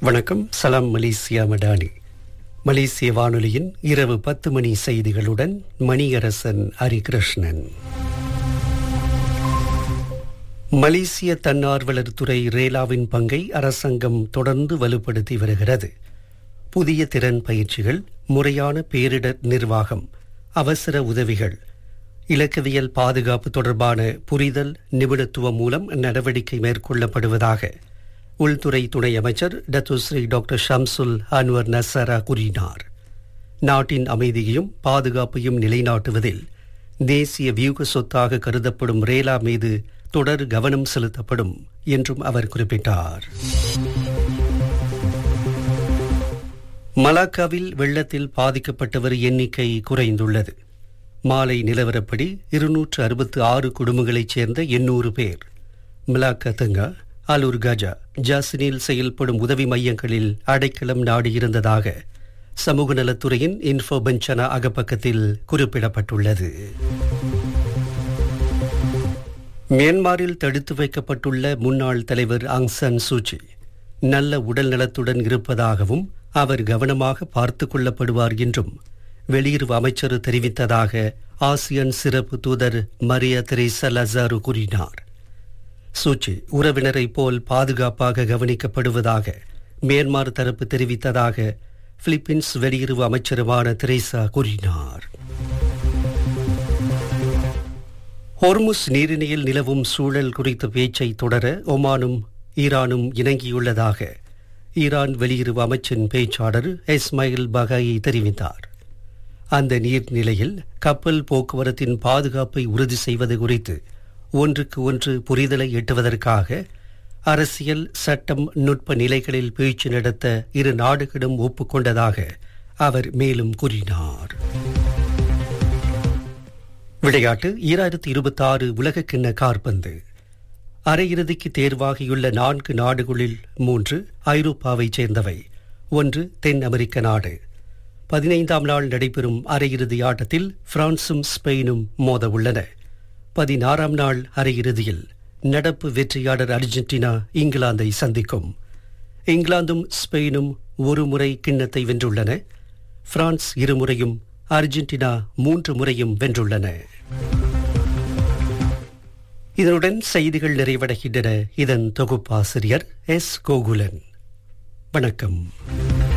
வணக்கம் சலாம் மலேசியா மடானி மலேசிய வானொலியின் இரவு பத்து மணி செய்திகளுடன் மணியரசன் ஹரிகிருஷ்ணன் மலேசிய தன்னார்வலர் துறை ரேலாவின் பங்கை அரசாங்கம் தொடர்ந்து வலுப்படுத்தி வருகிறது புதிய திறன் பயிற்சிகள் முறையான பேரிடர் நிர்வாகம் அவசர உதவிகள் இலக்கவியல் பாதுகாப்பு தொடர்பான புரிதல் நிபுணத்துவம் மூலம் நடவடிக்கை மேற்கொள்ளப்படுவதாக உள்துறை துணை அமைச்சர் டத்துஸ்ரீ டாக்டர் ஷம்சுல் அன்வர் நசரா கூறினார் நாட்டின் அமைதியையும் பாதுகாப்பையும் நிலைநாட்டுவதில் தேசிய வியூக சொத்தாக கருதப்படும் ரேலா மீது தொடர் கவனம் செலுத்தப்படும் என்றும் அவர் குறிப்பிட்டார் மலாக்காவில் வெள்ளத்தில் பாதிக்கப்பட்டவர் எண்ணிக்கை குறைந்துள்ளது மாலை நிலவரப்படி இருநூற்று அறுபத்து ஆறு குடும்பங்களைச் சேர்ந்த எண்ணூறு பேர் மலாக்கா தங்கா அலூர் கஜா ஜாசினில் செயல்படும் உதவி மையங்களில் அடைக்கலம் நாடியிருந்ததாக சமூக நலத்துறையின் இன்ஃபோ பெஞ்சனா அகப்பக்கத்தில் குறிப்பிடப்பட்டுள்ளது மியான்மரில் தடுத்து வைக்கப்பட்டுள்ள முன்னாள் தலைவர் ஆங் சன் சூச்சி நல்ல உடல் நலத்துடன் இருப்பதாகவும் அவர் கவனமாக பார்த்துக் கொள்ளப்படுவார் என்றும் வெளியுறவு அமைச்சர் தெரிவித்ததாக ஆசியன் சிறப்பு தூதர் மரிய தெரேசா லசாரு கூறினார் சூச்சி உறவினரை போல் பாதுகாப்பாக கவனிக்கப்படுவதாக மியான்மர் தரப்பு தெரிவித்ததாக பிலிப்பீன்ஸ் வெளியுறவு அமைச்சருமான தெரேசா கூறினார் ஹோர்முஸ் நீரிணையில் நிலவும் சூழல் குறித்த பேச்சை தொடர ஒமானும் ஈரானும் இணங்கியுள்ளதாக ஈரான் வெளியுறவு அமைச்சின் பேச்சாளர் இஸ்மாயில் பகாயை தெரிவித்தார் அந்த நீர்நிலையில் கப்பல் போக்குவரத்தின் பாதுகாப்பை உறுதி செய்வது குறித்து ஒன்றுக்கு ஒன்று புரிதலை எட்டுவதற்காக அரசியல் சட்டம் நுட்ப நிலைகளில் பேச்சு நடத்த இரு நாடுகளும் ஒப்புக்கொண்டதாக அவர் மேலும் கூறினார் விளையாட்டு ஈராயிரத்தி இருபத்தி ஆறு உலகக்கிண்ண கார்பந்து அரையிறுதிக்கு தேர்வாகியுள்ள நான்கு நாடுகளில் மூன்று ஐரோப்பாவைச் சேர்ந்தவை ஒன்று தென் அமெரிக்க நாடு பதினைந்தாம் நாள் நடைபெறும் அரையிறுதி ஆட்டத்தில் பிரான்சும் ஸ்பெயினும் மோத உள்ளன பதினாறாம் நாள் அரையிறுதியில் நடப்பு வெற்றியாளர் அர்ஜென்டினா இங்கிலாந்தை சந்திக்கும் இங்கிலாந்தும் ஸ்பெயினும் ஒரு முறை கிண்ணத்தை வென்றுள்ளன பிரான்ஸ் இருமுறையும் அர்ஜென்டினா மூன்று முறையும் வென்றுள்ளன இதனுடன் செய்திகள் நிறைவடைகின்றன இதன் தொகுப்பாசிரியர் எஸ் கோகுலன் வணக்கம்